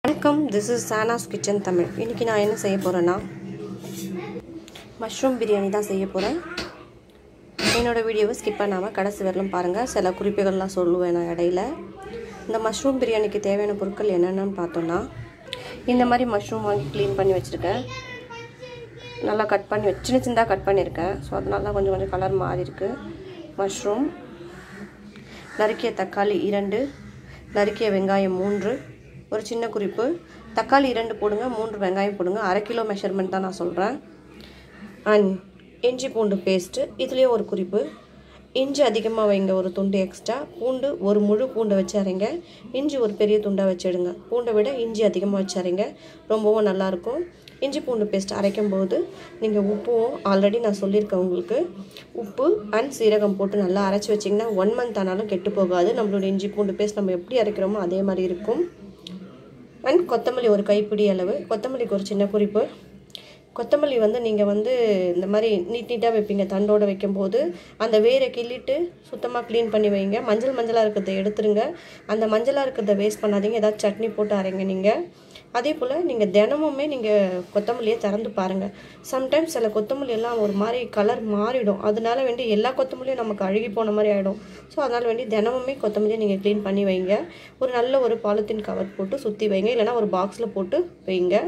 வணக்கம் this is Sana's kitchen Tamil இன்றைக்கி நான் என்ன செய்ய போகிறேன்னா மஷ்ரூம் பிரியாணி தான் செய்ய போகிறேன் என்னோடய வீடியோவை ஸ்கிப் பண்ணாமல் கடைசி வரலும் பாருங்கள் சில குறிப்புகள்லாம் சொல்லுவேன் நான் இடையில இந்த மஷ்ரூம் பிரியாணிக்கு தேவையான பொருட்கள் என்னென்னு பார்த்தோன்னா இந்த மாதிரி மஷ்ரூம் வாங்கி க்ளீன் பண்ணி வச்சுருக்கேன் நல்லா கட் பண்ணி வச்சு சின்ன சின்னதாக கட் பண்ணியிருக்கேன் ஸோ அதனால தான் கொஞ்சம் கொஞ்சம் கலர் மாறி இருக்கு மஷ்ரூம் நறுக்கிய தக்காளி இரண்டு நறுக்கிய வெங்காயம் மூன்று ஒரு சின்ன குறிப்பு தக்காளி இரண்டு போடுங்க மூன்று வெங்காயம் போடுங்க அரை கிலோ மெஷர்மெண்ட் தான் நான் சொல்கிறேன் அண்ட் இஞ்சி பூண்டு பேஸ்ட்டு இதுலேயும் ஒரு குறிப்பு இஞ்சி அதிகமாக வைங்க ஒரு துண்டு எக்ஸ்ட்ரா பூண்டு ஒரு முழு பூண்டை வச்சு அரைங்க இஞ்சி ஒரு பெரிய துண்டாக வச்சிடுங்க பூண்டை விட இஞ்சி அதிகமாக வச்சு அரைங்க ரொம்பவும் நல்லாயிருக்கும் இஞ்சி பூண்டு பேஸ்ட் அரைக்கும் போது நீங்கள் உப்பும் ஆல்ரெடி நான் சொல்லியிருக்கேன் உங்களுக்கு உப்பு அண்ட் சீரகம் போட்டு நல்லா அரைச்சி வச்சிங்கன்னா ஒன் மந்த் ஆனாலும் கெட்டு போகாது நம்மளோட இஞ்சி பூண்டு பேஸ்ட் நம்ம எப்படி அரைக்கிறோமோ அதே மாதிரி இருக்கும் அண்ட் கொத்தமல்லி ஒரு கைப்பிடி அளவு கொத்தமல்லிக்கு ஒரு சின்ன குறிப்பு கொத்தமல்லி வந்து நீங்கள் வந்து இந்த மாதிரி நீட் நீட்டாக வைப்பீங்க தண்டோடு வைக்கும்போது அந்த வேரை கிள்ளிட்டு சுத்தமாக க்ளீன் பண்ணி வைங்க மஞ்சள் மஞ்சளாக இருக்கிறத எடுத்துருங்க அந்த மஞ்சளாக இருக்கிறத வேஸ்ட் பண்ணாதீங்க ஏதாவது சட்னி போட்டு அரைங்க நீங்கள் அதே போல் நீங்கள் தினமுமே நீங்கள் கொத்தமல்லியை திறந்து பாருங்கள் சம்டைம்ஸ் சில கொத்தமல்லி எல்லாம் ஒரு மாதிரி கலர் மாறிடும் அதனால வேண்டி எல்லா கொத்தமல்லியும் நமக்கு அழுகி போன மாதிரி ஆகிடும் ஸோ அதனால் வேண்டி தினமுமே கொத்தமல்லியை நீங்கள் க்ளீன் பண்ணி வைங்க ஒரு நல்ல ஒரு பாலித்தீன் கவர் போட்டு சுற்றி வைங்க இல்லைனா ஒரு பாக்ஸில் போட்டு வைங்க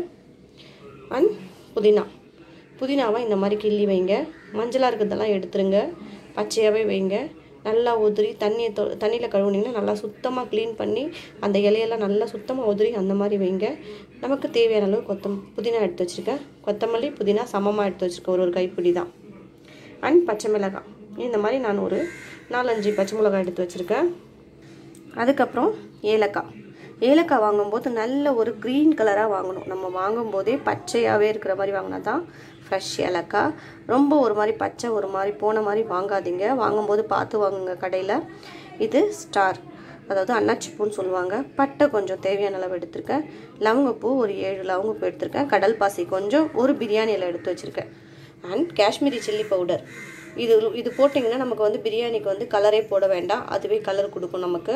அண்ட் புதினா புதினாவை இந்த மாதிரி கிள்ளி வைங்க மஞ்சளாக இருக்கிறதெல்லாம் எடுத்துருங்க பச்சையாகவே வைங்க நல்லா உதிரி தண்ணியை தொ தண்ணியில் கழுவுனீங்கன்னா நல்லா சுத்தமாக க்ளீன் பண்ணி அந்த இலையெல்லாம் நல்லா சுத்தமாக உதிரி அந்த மாதிரி வைங்க நமக்கு தேவையான அளவு கொத்தம் புதினா எடுத்து வச்சுருக்கேன் கொத்தமல்லி புதினா சமமாக எடுத்து வச்சுருக்கேன் ஒரு ஒரு கைப்பிடி தான் அண்ட் பச்சை மிளகாய் இந்த மாதிரி நான் ஒரு நாலஞ்சு பச்சை மிளகாய் எடுத்து வச்சுருக்கேன் அதுக்கப்புறம் ஏலக்காய் ஏலக்காய் வாங்கும்போது நல்ல ஒரு க்ரீன் கலராக வாங்கணும் நம்ம வாங்கும்போதே பச்சையாகவே இருக்கிற மாதிரி வாங்கினா தான் ஃப்ரெஷ் ஏலக்காய் ரொம்ப ஒரு மாதிரி பச்சை ஒரு மாதிரி போன மாதிரி வாங்காதீங்க வாங்கும்போது பார்த்து வாங்குங்க கடையில் இது ஸ்டார் அதாவது அன்னாச்சிப்பூன்னு சொல்லுவாங்க பட்டை கொஞ்சம் தேவையான அளவு எடுத்திருக்கேன் லவங்கப்பூ ஒரு ஏழு லவங்கப்பூ எடுத்திருக்கேன் கடல் பாசி கொஞ்சம் ஒரு பிரியாணியில் எடுத்து வச்சுருக்கேன் அண்ட் காஷ்மீரி சில்லி பவுடர் இது இது போட்டிங்கன்னா நமக்கு வந்து பிரியாணிக்கு வந்து கலரே போட வேண்டாம் அதுவே கலர் கொடுக்கும் நமக்கு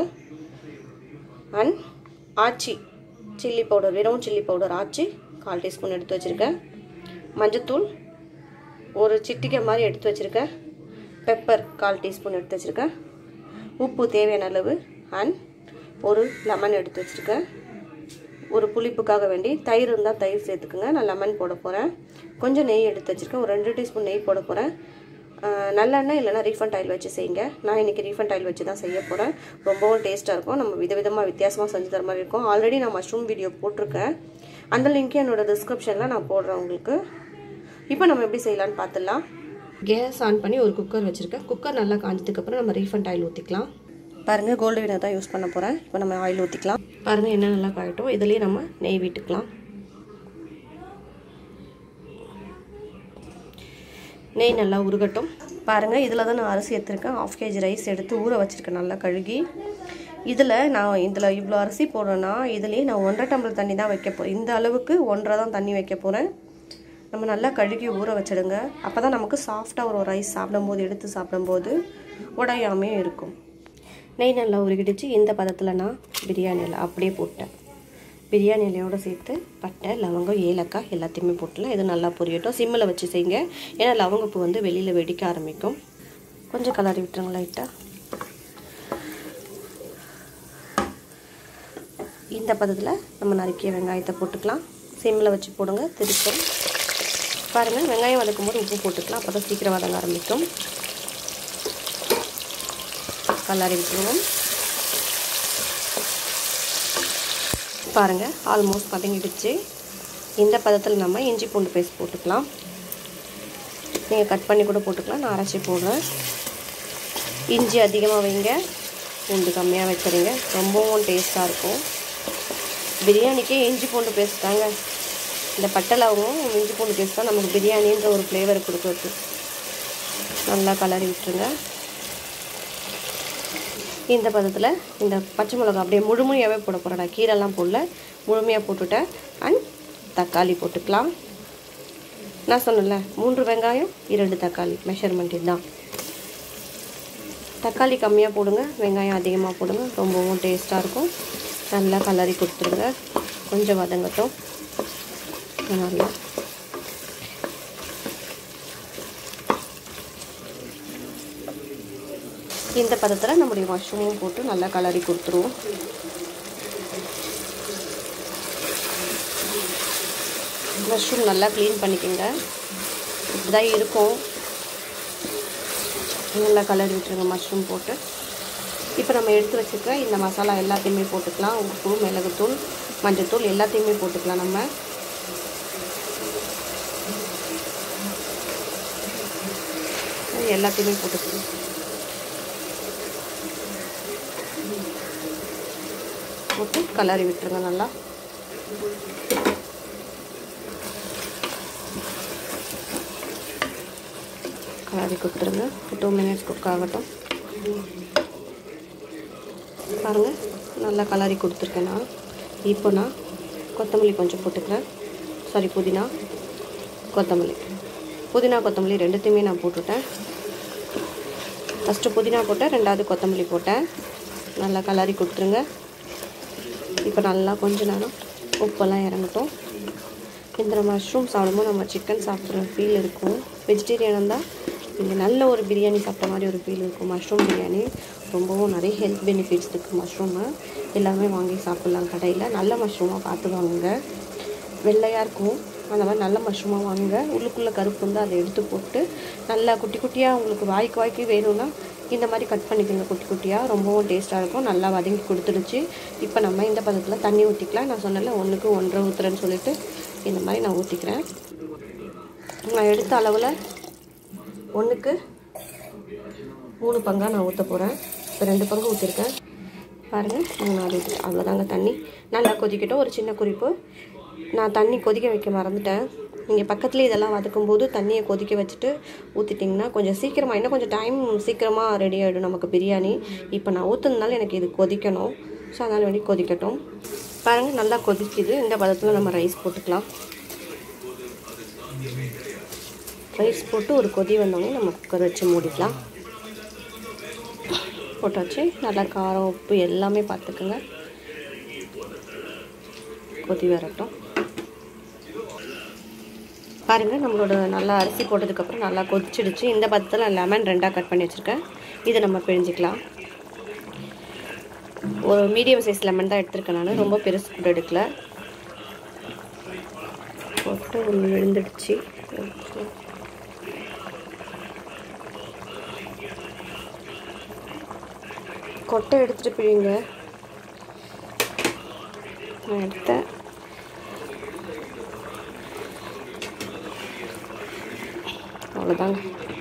அண்ட் ஆச்சி சில்லி பவுடர் வெறும் சில்லி பவுடர் ஆச்சி கால் டீஸ்பூன் எடுத்து வச்சுருக்கேன் மஞ்சத்தூள் ஒரு சிட்டிக்கை மாதிரி எடுத்து வச்சுருக்கேன் பெப்பர் கால் டீஸ்பூன் எடுத்து வச்சுருக்கேன் உப்பு தேவையான அளவு அண்ட் ஒரு லெமன் எடுத்து வச்சுருக்கேன் ஒரு புளிப்புக்காக வேண்டி தயிர் இருந்தால் தயிர் சேர்த்துக்குங்க நான் லெமன் போட போகிறேன் கொஞ்சம் நெய் எடுத்து வச்சுருக்கேன் ஒரு ரெண்டு டீஸ்பூன் நெய் போட போகிறேன் நல்லெண்ணெய் இல்லைனா ரீஃபண்ட் ஆயில் வச்சு செய்யுங்க நான் இன்றைக்கி ரீஃபண்ட் ஆயில் வச்சு தான் செய்ய போகிறேன் ரொம்பவும் டேஸ்ட்டாக இருக்கும் நம்ம விதவிதமாக வித்தியாசமாக செஞ்சு தர மாதிரி இருக்கும் ஆல்ரெடி நான் மஷ்ரூம் வீடியோ போட்டிருக்கேன் அந்த லிங்க்கு என்னோடய டிஸ்கிரிப்ஷனில் நான் போடுறேன் உங்களுக்கு இப்போ நம்ம எப்படி செய்யலான்னு பார்த்துடலாம் கேஸ் ஆன் பண்ணி ஒரு குக்கர் வச்சுருக்கேன் குக்கர் நல்லா காஞ்சதுக்கப்புறம் நம்ம ரீஃபண்ட் ஆயில் ஊற்றிக்கலாம் பாருங்கள் கோல்டு வினர் தான் யூஸ் பண்ண போகிறேன் இப்போ நம்ம ஆயில் ஊற்றிக்கலாம் பாருங்கள் என்ன நல்லா காயட்டும் இதுலேயே நம்ம நெய் விட்டுக்கலாம் நெய் நல்லா உருகட்டும் பாருங்கள் இதில் தான் நான் அரிசி எடுத்துருக்கேன் ஆஃப் கேஜி ரைஸ் எடுத்து ஊற வச்சுருக்கேன் நல்லா கழுகி இதில் நான் இதில் இவ்வளோ அரிசி போடுறேன்னா இதுலேயே நான் ஒன்றரை டம்ளர் தண்ணி தான் வைக்க போகிறேன் இந்த அளவுக்கு ஒன்றரை தான் தண்ணி வைக்க போகிறேன் நம்ம நல்லா கழுகி ஊற வச்சிடுங்க அப்போ தான் நமக்கு சாஃப்டாக ஒரு ரைஸ் சாப்பிடும்போது எடுத்து சாப்பிடும்போது உடையாமே இருக்கும் நெய் நல்லா உருகிடுச்சு இந்த பதத்தில் நான் பிரியாணியில் அப்படியே போட்டேன் பிரியாணி இலையோடு சேர்த்து பட்டை லவங்கம் ஏலக்காய் எல்லாத்தையுமே போட்டுலாம் இது நல்லா பொரியட்டும் சிம்மில் வச்சு செய்யுங்க ஏன்னா லவங்கப்பூ வந்து வெளியில் வெடிக்க ஆரம்பிக்கும் கொஞ்சம் கலரி விட்டுருங்க லைட்டாக இந்த பதத்தில் நம்ம நறுக்கிய வெங்காயத்தை போட்டுக்கலாம் சிம்மில் வச்சு போடுங்க திருப்பம் பாருங்கள் வெங்காயம் வதக்கும் போது உப்பு போட்டுக்கலாம் அப்போ தான் சீக்கிரம் வதங்க ஆரம்பிக்கும் கலரி விட்டுருவோம் பாருங்கள் ஆல்மோஸ்ட் பதங்கிடுச்சு இந்த பதத்தில் நம்ம இஞ்சி பூண்டு பேஸ்ட் போட்டுக்கலாம் நீங்கள் கட் பண்ணி கூட போட்டுக்கலாம் நான் அரைச்சி போடுறேன் இஞ்சி அதிகமாக வைங்க பூண்டு கம்மியாக வைக்கிறீங்க ரொம்பவும் டேஸ்ட்டாக இருக்கும் பிரியாணிக்கே இஞ்சி பூண்டு பேஸ்ட் தாங்க இந்த பட்டை லவங்கம் இஞ்சி பூண்டு பேஸ்ட் தான் நமக்கு பிரியாணின்ற ஒரு ஃப்ளேவர் கொடுக்குறது நல்லா கலரி விட்டுருங்க இந்த பதத்தில் இந்த பச்சை மிளகா அப்படியே முழுமையாகவே போட போகிறேன் நான் கீரைலாம் போடல முழுமையாக போட்டுட்டேன் அண்ட் தக்காளி போட்டுக்கலாம் நான் சொன்னேன்ல மூன்று வெங்காயம் இரண்டு தக்காளி மெஷர்மெண்ட் இதுதான் தக்காளி கம்மியாக போடுங்க வெங்காயம் அதிகமாக போடுங்க ரொம்பவும் டேஸ்ட்டாக இருக்கும் நல்லா கலரி கொடுத்துருங்க கொஞ்சம் வதங்கட்டும் நல்லா இந்த பதத்தில் நம்முடைய மஷ்ரூமும் போட்டு நல்லா கலரி கொடுத்துருவோம் மஷ்ரூம் நல்லா க்ளீன் பண்ணிக்கோங்க இப்படிதான் இருக்கும் நல்லா கலரி விட்டுருங்க மஷ்ரூம் போட்டு இப்போ நம்ம எடுத்து வச்சுருக்க இந்த மசாலா எல்லாத்தையுமே போட்டுக்கலாம் உப்பு மிளகுத்தூள் மஞ்சள்தூள் எல்லாத்தையுமே போட்டுக்கலாம் நம்ம எல்லாத்தையுமே போட்டுக்கலாம் போட்டு கலரி விட்டுருங்க நல்லா கலரி கொடுத்துருங்க டூ மினிட்ஸ் குக் ஆகட்டும் பாருங்கள் நல்லா கலரி கொடுத்துருக்கேன் நான் இப்போ நான் கொத்தமல்லி கொஞ்சம் போட்டுக்கிறேன் சாரி புதினா கொத்தமல்லி புதினா கொத்தமல்லி ரெண்டுத்தையுமே நான் போட்டுவிட்டேன் ஃபஸ்ட்டு புதினா போட்டேன் ரெண்டாவது கொத்தமல்லி போட்டேன் நல்லா கலரி கொடுத்துருங்க இப்போ நல்லா கொஞ்ச நேரம் உப்பெல்லாம் இறங்கட்டும் இந்த மஷ்ரூம் சாப்பிடும்போது நம்ம சிக்கன் சாப்பிட்ற ஃபீல் இருக்கும் வெஜிடேரியன் இருந்தால் இங்கே நல்ல ஒரு பிரியாணி சாப்பிட்ட மாதிரி ஒரு ஃபீல் இருக்கும் மஷ்ரூம் பிரியாணி ரொம்பவும் நிறைய ஹெல்த் பெனிஃபிட்ஸ் இருக்குது மஷ்ரூமு எல்லாமே வாங்கி சாப்பிட்லாம் கடையில் நல்ல மஷ்ரூமாக பார்த்து வாங்குங்க வெள்ளையாக இருக்கும் அந்த மாதிரி நல்ல மஷ்ரூமாக வாங்குங்க உள்ளுக்குள்ளே கருப்பு வந்து அதை எடுத்து போட்டு நல்லா குட்டி குட்டியாக உங்களுக்கு வாய்க்கு வாய்க்கு வேணும்னா இந்த மாதிரி கட் பண்ணிக்கோங்க குட்டி குட்டியாக ரொம்பவும் டேஸ்ட்டாக இருக்கும் நல்லா வதங்கி கொடுத்துடுச்சு இப்போ நம்ம இந்த பதத்தில் தண்ணி ஊற்றிக்கலாம் நான் சொன்னல ஒன்றுக்கு ஒன்றரை ஊற்றுறேன்னு சொல்லிட்டு இந்த மாதிரி நான் ஊற்றிக்கிறேன் நான் எடுத்த அளவில் ஒன்றுக்கு மூணு பங்காக நான் ஊற்ற போகிறேன் இப்போ ரெண்டு பங்கு ஊற்றிருக்கேன் பாருங்கள் மூணாவது ஊற்றி அவ்வளோதாங்க தண்ணி நல்லா கொதிக்கட்டும் ஒரு சின்ன குறிப்பு நான் தண்ணி கொதிக்க வைக்க மறந்துட்டேன் நீங்கள் பக்கத்துலேயே இதெல்லாம் வதக்கும் போது தண்ணியை கொதிக்க வச்சுட்டு ஊற்றிட்டிங்கன்னா கொஞ்சம் சீக்கிரமாக இன்னும் கொஞ்சம் டைம் சீக்கிரமாக ரெடி ஆகிடும் நமக்கு பிரியாணி இப்போ நான் ஊற்றுனதுனால எனக்கு இது கொதிக்கணும் ஸோ அதனால் வேண்டி கொதிக்கட்டும் பாருங்கள் நல்லா கொதிக்குது இந்த பதத்தில் நம்ம ரைஸ் போட்டுக்கலாம் ரைஸ் போட்டு ஒரு கொதி வந்தோடனே நம்ம குக்கர் வச்சு மூடிக்கலாம் போட்டாச்சு நல்லா காரம் உப்பு எல்லாமே பார்த்துக்குங்க கொதி வரட்டும் பாருங்கள் நம்மளோட நல்லா அரிசி போட்டதுக்கப்புறம் நல்லா கொதிச்சிடுச்சு இந்த பதத்தில் லெமன் ரெண்டாக கட் பண்ணி வச்சுருக்கேன் இதை நம்ம பிழிஞ்சிக்கலாம் ஒரு மீடியம் சைஸ் லெமன் தான் எடுத்திருக்கேன் நான் ரொம்ப பெருசு கூட எடுக்கல போட்டு ஒன்று விழுந்துடுச்சு கொட்டை எடுத்துகிட்டு பிழிங்க நான் எடுத்தேன் அவ்வளோதாங்க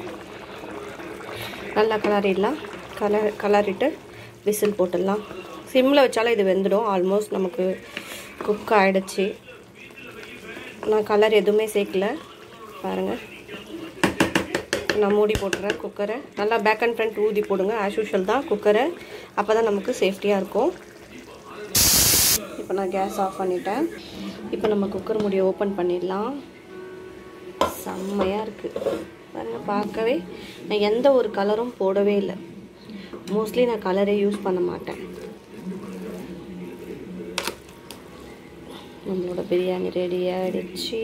நல்லா கலரிடலாம் கலர் கலரிட்டு விசில் போட்டுடலாம் சிம்மில் வச்சாலும் இது வெந்துடும் ஆல்மோஸ்ட் நமக்கு குக் ஆகிடுச்சு நான் கலர் எதுவுமே சேர்க்கல பாருங்கள் நான் மூடி போட்டுறேன் குக்கரை நல்லா பேக் அண்ட் ஃப்ரண்ட் ஊதி போடுங்க ஆஸ் யூஷுவல் தான் குக்கரை அப்போ தான் நமக்கு சேஃப்டியாக இருக்கும் இப்போ நான் கேஸ் ஆஃப் பண்ணிட்டேன் இப்போ நம்ம குக்கர் மூடியை ஓப்பன் பண்ணிடலாம் செம்மையாக இருக்குது பாருங்க பார்க்கவே நான் எந்த ஒரு கலரும் போடவே இல்லை மோஸ்ட்லி நான் கலரே யூஸ் பண்ண மாட்டேன் நம்மளோட பிரியாணி ரெடி ஆகிடுச்சு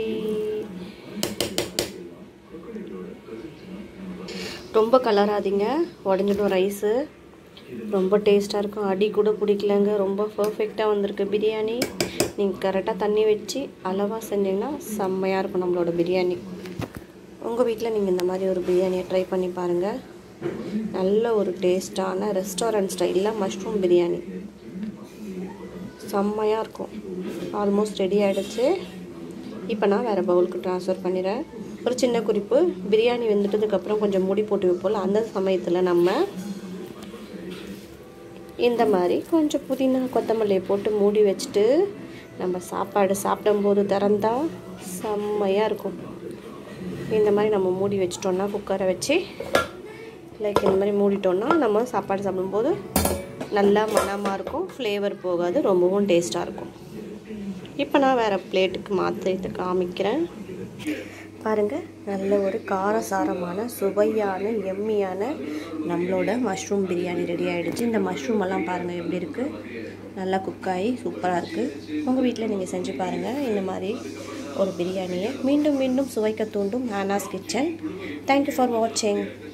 ரொம்ப கலராதிங்க உடஞ்சிடும் ரைஸு ரொம்ப டேஸ்ட்டாக இருக்கும் அடி கூட பிடிக்கலங்க ரொம்ப பர்ஃபெக்டாக வந்திருக்கு பிரியாணி நீங்கள் கரெக்டாக தண்ணி வச்சு அளவாக செஞ்சிங்கன்னா செம்மையாக இருக்கும் நம்மளோட பிரியாணி உங்கள் வீட்டில் நீங்கள் இந்த மாதிரி ஒரு பிரியாணியை ட்ரை பண்ணி பாருங்கள் நல்ல ஒரு டேஸ்ட்டான ரெஸ்டாரண்ட் ஸ்டைலில் மஷ்ரூம் பிரியாணி செம்மையாக இருக்கும் ஆல்மோஸ்ட் ரெடி ஆகிடுச்சு இப்போ நான் வேறு பவுலுக்கு ட்ரான்ஸ்ஃபர் பண்ணிடுறேன் ஒரு சின்ன குறிப்பு பிரியாணி வெந்துட்டதுக்கப்புறம் கொஞ்சம் மூடி போட்டு வைப்போல் அந்த சமயத்தில் நம்ம இந்த மாதிரி கொஞ்சம் புதினா கொத்தமல்லியை போட்டு மூடி வச்சுட்டு நம்ம சாப்பாடு சாப்பிடும்போது திறந்தா செம்மையாக இருக்கும் இந்த மாதிரி நம்ம மூடி வச்சிட்டோன்னா குக்கரை வச்சு லைக் இந்த மாதிரி மூடிட்டோன்னா நம்ம சாப்பாடு சாப்பிடும்போது நல்லா மனமாக இருக்கும் ஃப்ளேவர் போகாது ரொம்பவும் டேஸ்ட்டாக இருக்கும் இப்போ நான் வேறு பிளேட்டுக்கு மாற்றி காமிக்கிறேன் பாருங்கள் நல்ல ஒரு காரசாரமான சுவையான எம்மியான நம்மளோட மஷ்ரூம் பிரியாணி ரெடி ஆகிடுச்சு இந்த மஷ்ரூம் எல்லாம் பாருங்கள் எப்படி இருக்குது நல்லா குக்காகி சூப்பராக இருக்குது உங்கள் வீட்டில் நீங்கள் செஞ்சு பாருங்கள் இந்த மாதிரி ஒரு பிரியாணியை மீண்டும் மீண்டும் சுவைக்க தூண்டும் ஹானாஸ் கிச்சன் தேங்க்யூ ஃபார் வாட்சிங்